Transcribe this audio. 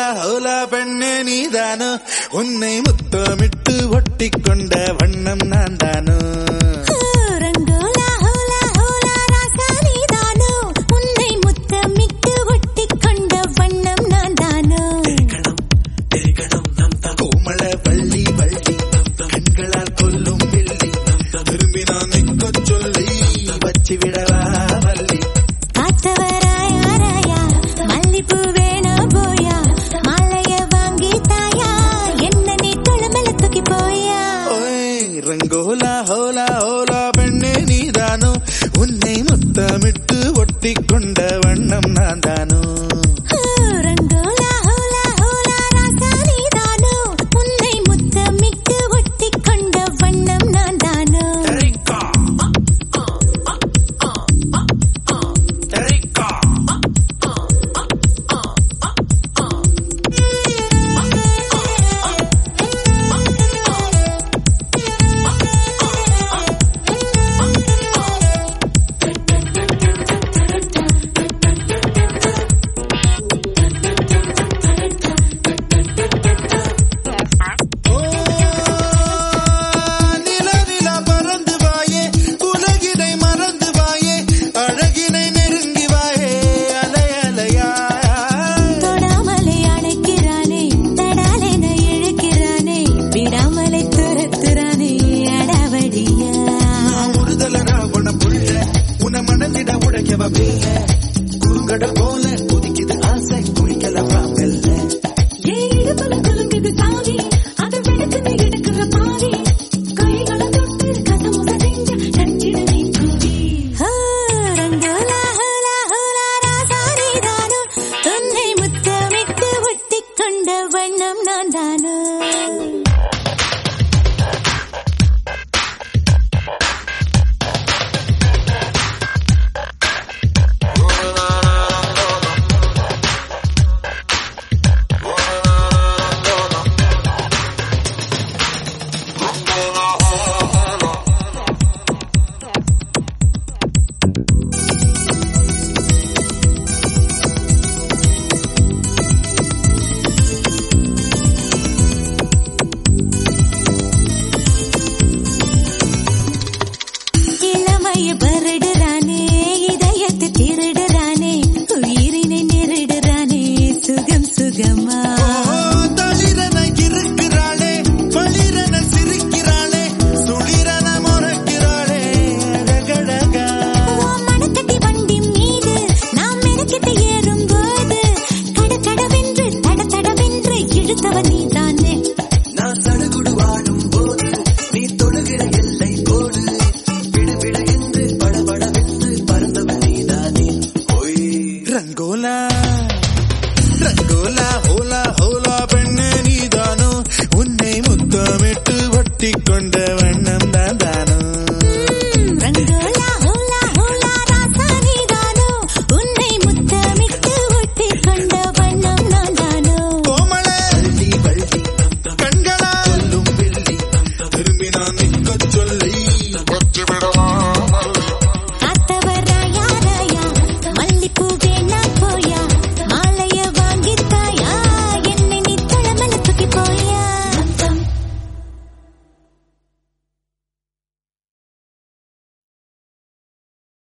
ஹோலா பெண்ணே நீதானோ உன்னை முத்தமிட்டு ஒட்டிக் கொண்ட வண்ணம் நான் தானோ ரங்கோலா ஹோலா ஹோலா ராசா நீதானோ உன்னை முத்தமிட்டு ஒட்டிக் கொண்ட வண்ணம் நான் தானோ கோமள வள்ளி வள்ளி கண்களால் கொல்லும் வெள்ளி விரும்பினான் நிற்கச் சொல்லி வச்சு விடவா வள்ளி காத்தவராயா ராயா மல்லிப்பூ வேணா போயா மாலைய வாங்கி தாயா என்ன நீ தொழுமல தூக்கி போயா ஓய் ரங்கோலா ஹோலா ஹோலா பெண்ணே நீதானோ உன்னை முத்தமிட்டு ஒட்டிக் கொண்ட வண்ணம் நான் தானோ ரங்கோலா ஹோலா ஹோலா ராசா நீதானோ உன்னை முத்தமிட்டு ஒட்டிக் கொண்ட வண்ணம் நான் தானோ ஓ, நிலவிலா பறந்து வாயே உலகினை மறந்து வாயே அழகினை நெருங்கி வாயே அலை அலையா தொடாமலை அணைக்கிறானே தடாலென இழுக்கிறானே விடாமலை துரத்துறானே அடாவடியா முறுதல ராவண புள்ள உன மணந்திட உடைக்கவ பில்ல குறுங்கடல் போல கொதிக்குது ஆசை குளிக்கலவா மெல்ல ஏன் இடுப்புல குலுங்குது தாவி அதை வெடுக்குது எடுக்கிற பாவி கைகளை தொட்டு கதமுக செஞ்ச நச்சிடு நீ கூடி ரங்கோலா ஹோலா ஹோலா ராசா நீதானோ உன்னை முத்தமிட்டு ஒட்டிக் கொண்ட வண்ணம் நான் தானோ இளமைய பரடுறானே இதயத்தை திருடுறானே உயிரினை நெருடுறானே சுகம் சுகமா ஓ, தளிரென இருக்கிறாளே பளிரென சிரிக்கிறாளே சுளிரென முறைக்கிறாளே அழகழகா உன் மனக்கட்டி வண்டி மீது நாம் மெனக்கிட்டு ஏறும்போது கடகடவென்று தட தடவென்று இழுத்தவன் நீதானே நான் சடுகுடு வாடும் போது நீ தொழுகிற எல்லை கோடு விடு விடு என்று படபடவென்று பறந்தவன் நீதானே ஒய் ரங்கோலா ரங்கோலா ஹோலா ஹோலா பெண்ணே நீதானோ உன்னை முத்தமிட்டு ஒட்டிக் கொண்ட வண்ணம் தான் தானோ ரங்கோலா